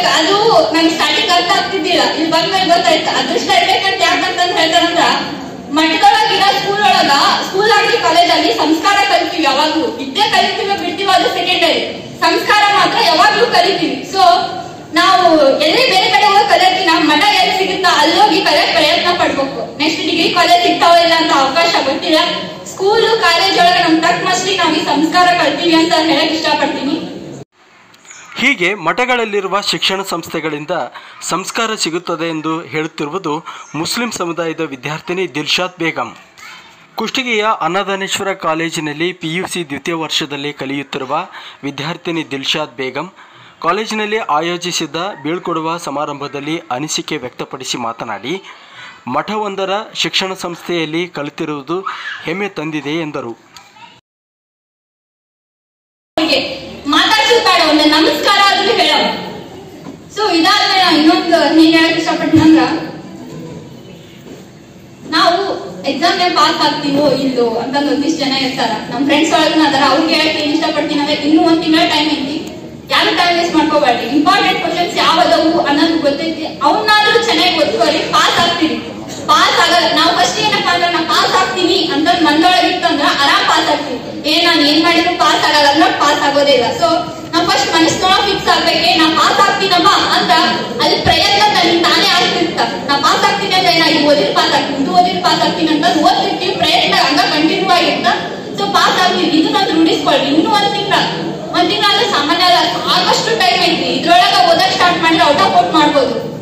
ಅದು ನಂಗೆ ಸ್ಟಾರ್ಟಿಂಗ್ ಅರ್ಥ ಆಗ್ತಿದ್ದಿಲ್ಲ ಇಲ್ಲಿ ಬಂದ್ಮೇಲೆ ಗೊತ್ತಾಯ್ತು ಅದೃಷ್ಟ ಇರ್ಬೇಕಂತ ಯಾಕಂತಂದ್ ಹೇಳ್ತಾರಂದ್ರ ಮಠದೊಳಗಿನ ಸ್ಕೂಲ್ ಒಳಗ ಸ್ಕೂಲ್ ಆಗಲಿ ಕಾಲೇಜ್ ಆಗಲಿ ಸಂಸ್ಕಾರ ಕಲಿತೀವಿ ಯಾವಾಗ್ಲೂ ವಿದ್ಯೆ ಕಲಿತೀವಿ ಬಿಡ್ತೀವಿ ಅದು ಸೆಕೆಂಡರಿ ಸಂಸ್ಕಾರ ಮಾತ್ರ ಯಾವಾಗ್ಲೂ ಕಲಿತೀವಿ ಸೊ ನಾವು ಎಲ್ಲಿ ಬೇರೆ ಕಡೆ ಹೋಗಿ ಕಲಿಯೋಕ್ಕಿಂತ ಮಠ ಎಲ್ಲಿ ಸಿಗುತ್ತಾ ಅಲ್ಲೋಗಿ ಕಲಿಯಕ್ ಪ್ರಯತ್ನ ಪಡ್ಬೇಕು ನೆಕ್ಸ್ಟ್ ಡಿಗ್ರಿ ಕಾಲೇಜ್ ಸಿಗ್ತಾವ ಇಲ್ಲ ಅಂತ ಅವಕಾಶ ಗೊತ್ತಿಲ್ಲ ಸ್ಕೂಲ್ ಕಾಲೇಜ್ ಒಳಗೆ ನಮ್ ತಕ್ಕ ಮಸ್ತಿ ನಾವು ಈ ಸಂಸ್ಕಾರ ಕಲ್ತೀವಿ ಅಂತ ಹೇಳಕ್ ಇಷ್ಟಪಡ್ತೀನಿ ಹೀಗೆ ಮಠಗಳಲ್ಲಿರುವ ಶಿಕ್ಷಣ ಸಂಸ್ಥೆಗಳಿಂದ ಸಂಸ್ಕಾರ ಸಿಗುತ್ತದೆ ಎಂದು ಹೇಳುತ್ತಿರುವುದು ಮುಸ್ಲಿಂ ಸಮುದಾಯದ ವಿದ್ಯಾರ್ಥಿನಿ ದಿಲ್ಶಾದ್ ಬೇಗಂ ಕುಷ್ಟಗಿಯ ಅನ್ನದಾನೇಶ್ವರ ಕಾಲೇಜಿನಲ್ಲಿ ಪಿ ಯು ಸಿ ದ್ವಿತೀಯ ವರ್ಷದಲ್ಲಿ ಕಲಿಯುತ್ತಿರುವ ವಿದ್ಯಾರ್ಥಿನಿ ದಿಲ್ಶಾದ್ ಬೇಗಂ ಕಾಲೇಜಿನಲ್ಲಿ ಆಯೋಜಿಸಿದ್ದ ಬೀಳ್ಕೊಡುವ ಸಮಾರಂಭದಲ್ಲಿ ಅನಿಸಿಕೆ ವ್ಯಕ್ತಪಡಿಸಿ ಮಾತನಾಡಿ ಮಠವೊಂದರ ಶಿಕ್ಷಣ ಸಂಸ್ಥೆಯಲ್ಲಿ ಕಲಿತಿರುವುದು ಹೆಮ್ಮೆ ತಂದಿದೆ ಎಂದರು ಅವ್ರಿಗೆ ಮಾತಾಡ್ಸೋದ್ ಬೇಡ ಒಂದು ನಮಸ್ಕಾರ ಆದ್ರೂ ಹೇಳ ಸೊ ಇದಾದ್ಮೇಲೆ ನಾ ಇನ್ನೊಂದು ನೀನ್ ಹೇಳಕ್ ಇಷ್ಟಪಟ್ಟನಂದ್ರ ನಾವು ಎಕ್ಸಾಮ್ ಪಾಸ್ ಆಗ್ತೀವೋ ಇಲ್ಲೋ ಅಂತ ಒಂದಿಷ್ಟು ಜನ ಇರ್ತಾರ ನಮ್ ಫ್ರೆಂಡ್ಸ್ ಒಳಗನ ಅದಾರ ಅವ್ರಿಗೆ ಹೇಳಕ್ ಏನ್ ಇಷ್ಟಪಡ್ತೀನಿ ಅಂದ್ರೆ ಇನ್ನೂ ಒಂದ್ ತಿಂಗಳ ಟೈಮ್ ಐತಿ ಯಾರು ಟೈಮ್ ವೇಸ್ಟ್ ಮಾಡ್ಕೋಬೇಡ್ರಿ ಇಂಪಾರ್ಟೆಂಟ್ ಕ್ವಶನ್ಸ್ ಯಾವ ಅದಾವು ಅನ್ನೋದು ಗೊತ್ತೈತಿ ಅವನ್ನಾದ್ರೂ ಚೆನ್ನಾಗಿ ಓದ್ಕೋರಿ ಪಾಸ್ ಆಗ್ತೀವಿ ಪಾಸ್ ಆಗಲ್ಲ ನಾವು ಫಸ್ಟ್ ಏನಪ್ಪಾ ಅಂದ್ರೆ ನಾ ಪಾಸ್ ಆಗ್ತೀನಿ ಅಂತ ಮಂದೊಳಗೆ ಇತ್ತಂದ್ರ ಆರಾಮ್ ಪಾಸ್ ಆಗ್ತೀವಿ ಏ ನಾನ್ ಏನ್ ಮಾಡಿದ್ರು ಪಾಸ್ ಆಗಲ್ಲ ಅಂದ್ರೆ ಪಾಸ್ ಆಗೋದೇ ಇಲ್ಲ ಸೊ ನಾವ್ ಫಸ್ಟ್ ಮನಸ್ಸೊಳಗ ಫಿಕ್ಸ್ ಆಗ್ಬೇಕೆ ನಾ ಪಾಸ್ ಆಗ್ತೀನಮ್ಮ ಅಂತ ಅಲ್ಲಿ ಪ್ರಯತ್ನ ತನ್ನ ತಾನೇ ಆಗ್ತಿರ್ತ ನಾ ಪಾಸ್ ಆಗ್ತೀನಿ ಅಂದ್ರೆ ನಾ ಇದು ಓದಿರ್ ಪಾಸ್ ಆಗ್ತೀನಿ ಇದು ಓದಿರ್ ಪಾಸ್ ಆಗ್ತೀನಿ ಅಂತ ಓದ್ತಿರ್ತೀವಿ ಪ್ರಯತ್ನ ಹಂಗ ಕಂಟಿನ್ಯೂ ಆಗಿರ್ತ ಸೊ ಪಾಸ್ ಆಗ್ತೀವಿ ಇದು ನಾನು ರೂಢಿಸ್ಕೊಳ್ರಿ ಇನ್ನೂ ಒಂದ್ ತಿಂಗಳ ಒಂದ್ ತಿಂಗಳ ಅಂದ್ರೆ ಸಾಮಾನ್ಯ ಅಲ್ಲ ಸಾಕಷ್ಟು ಟೈಮ್ ಐತಿ ಇದ್ರೊಳಗ ಓದಕ್ ಸ್ಟಾರ್ಟ್ ಮಾಡಿದ್ರೆ ಔಟ್ ಆಫ್ ಔಟ್ ಮಾಡ್ಬೋದು